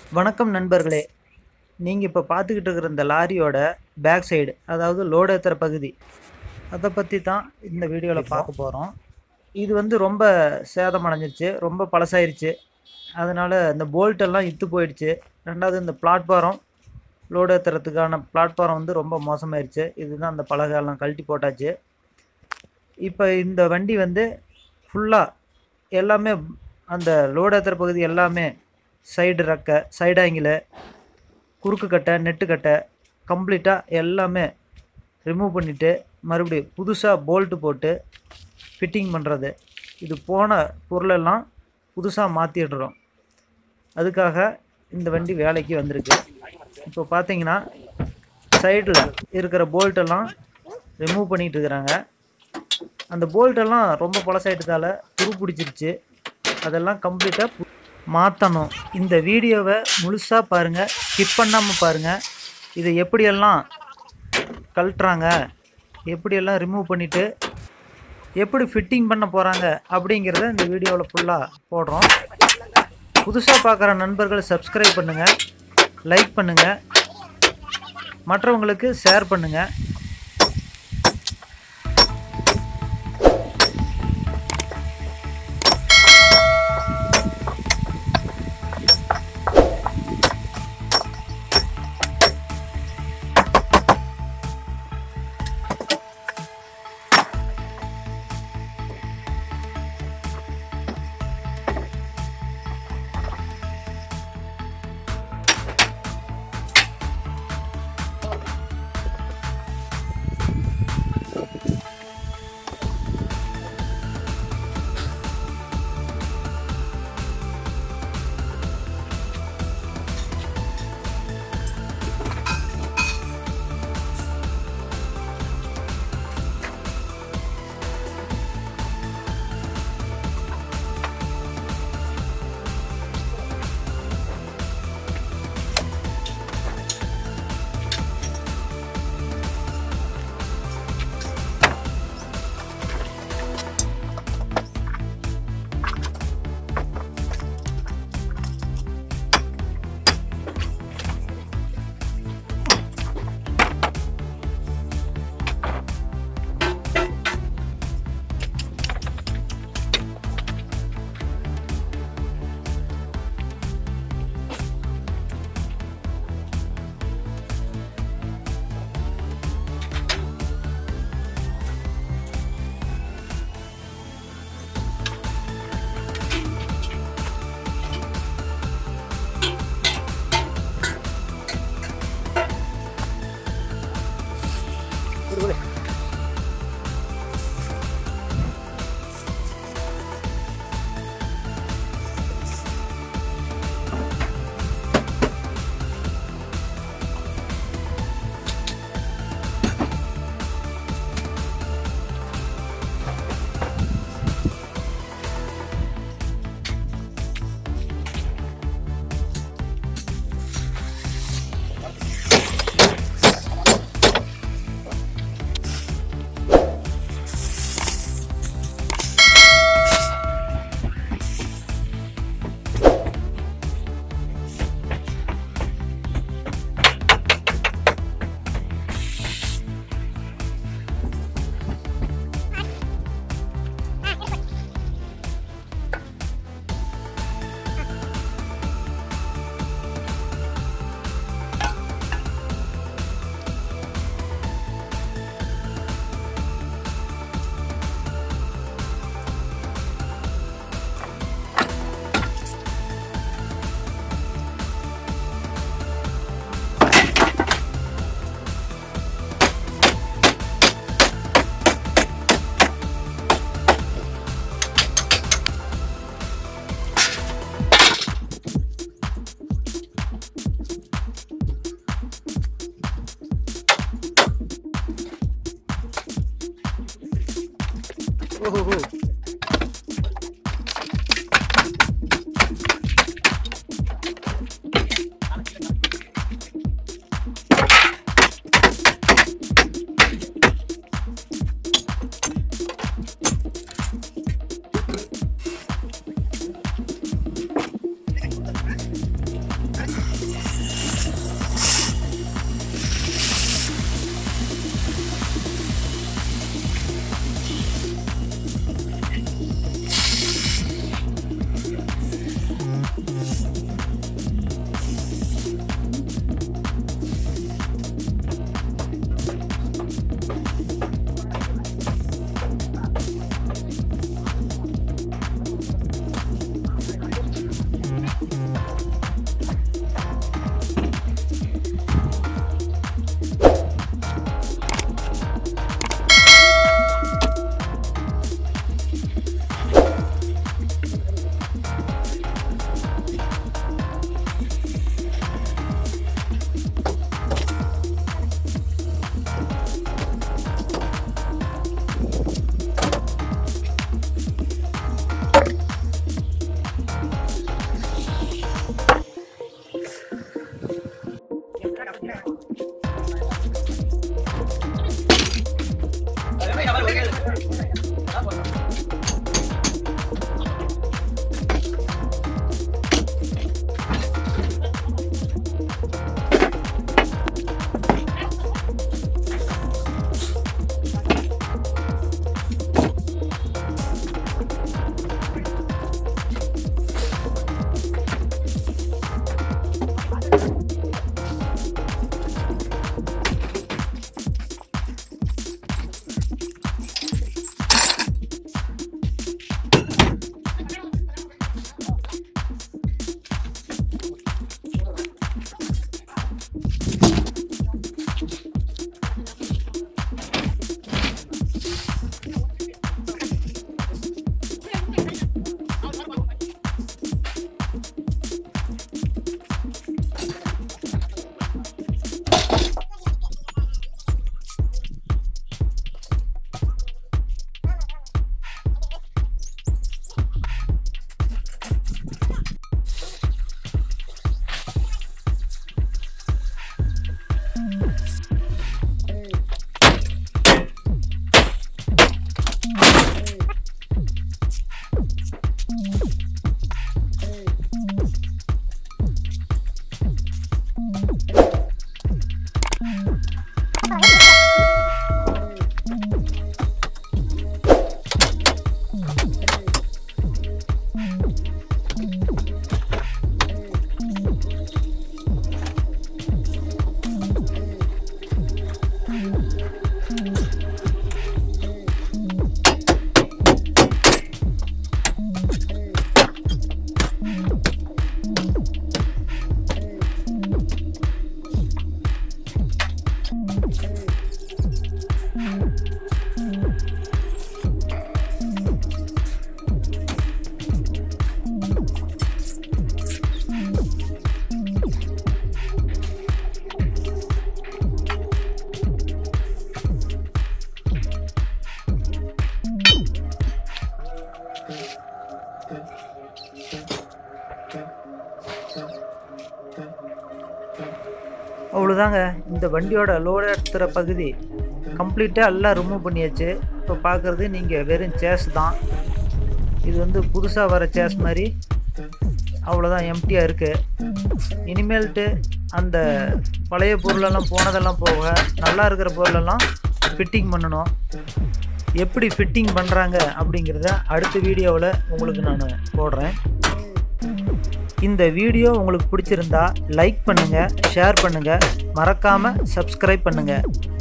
வணக்கம் நண்பர்களே நீங்கள் இப்போ பார்த்துக்கிட்டு இருக்கிற இந்த லாரியோட பேக் சைடு அதாவது லோடு ஏற்றுற பகுதி அதை பற்றி தான் இந்த வீடியோவில் பார்க்க போகிறோம் இது வந்து ரொம்ப சேதம் அடைஞ்சிருச்சு ரொம்ப பழசாயிருச்சு அதனால் இந்த போல்ட் எல்லாம் இத்து போயிடுச்சு ரெண்டாவது இந்த பிளாட்பாரம் லோடு ஏற்றுறதுக்கான பிளாட்பாரம் வந்து ரொம்ப மோசமாயிருச்சு இதுதான் அந்த பலகை எல்லாம் கழட்டி போட்டாச்சு இப்போ இந்த வண்டி வந்து ஃபுல்லாக எல்லாமே அந்த லோடு ஏற்றுற பகுதி எல்லாமே சைடு ரெக்கை சைடு ஆங்கில் குறுக்கு கட்டை நெட்டு கட்டை கம்ப்ளீட்டாக எல்லாமே ரிமூவ் பண்ணிவிட்டு மறுபடியும் புதுசாக போல்ட்டு போட்டு ஃபிட்டிங் பண்ணுறது இது போன பொருளெல்லாம் புதுசாக மாற்றிடுறோம் அதுக்காக இந்த வண்டி வேலைக்கு வந்திருக்கு இப்போ பார்த்தீங்கன்னா சைடில் இருக்கிற போல்ட்டெல்லாம் ரிமூவ் பண்ணிகிட்டு இருக்கிறாங்க அந்த போல்ட்டெல்லாம் ரொம்ப பழசாயிட்டதால துரு பிடிச்சிருச்சு அதெல்லாம் கம்ப்ளீட்டாக மாற்றணும் இந்த வீடியோவை முழுசாக பாருங்கள் ஸ்கிப் பண்ணாமல் பாருங்கள் இதை எப்படியெல்லாம் கழட்டுறாங்க எப்படியெல்லாம் ரிமூவ் பண்ணிவிட்டு எப்படி ஃபிட்டிங் பண்ண போகிறாங்க அப்படிங்கிறத இந்த வீடியோவில் ஃபுல்லாக போடுறோம் புதுசாக பார்க்குற நண்பர்கள் சப்ஸ்கிரைப் பண்ணுங்கள் லைக் பண்ணுங்கள் மற்றவங்களுக்கு ஷேர் பண்ணுங்கள் ஓஹோ அவ்வளோதாங்க இந்த வண்டியோட லோடு எடுத்துகிற பகுதி கம்ப்ளீட்டாக எல்லாம் ரிமூவ் பண்ணியாச்சு இப்போ பார்க்குறது நீங்கள் வெறும் சேஸ் தான் இது வந்து புதுசாக வர சேஸ் மாதிரி அவ்வளோதான் எம்டியாக இருக்குது இனிமேல்ட்டு அந்த பழைய பொருளெல்லாம் போனதெல்லாம் போக நல்லா இருக்கிற பொருளெல்லாம் ஃபிட்டிங் பண்ணணும் எப்படி ஃபிட்டிங் பண்ணுறாங்க அப்படிங்கிறத அடுத்த வீடியோவில் உங்களுக்கு நான் போடுறேன் இந்த வீடியோ உங்களுக்கு பிடிச்சிருந்தா லைக் பண்ணுங்கள் ஷேர் பண்ணுங்கள் மறக்காமல் சப்ஸ்கிரைப் பண்ணுங்கள்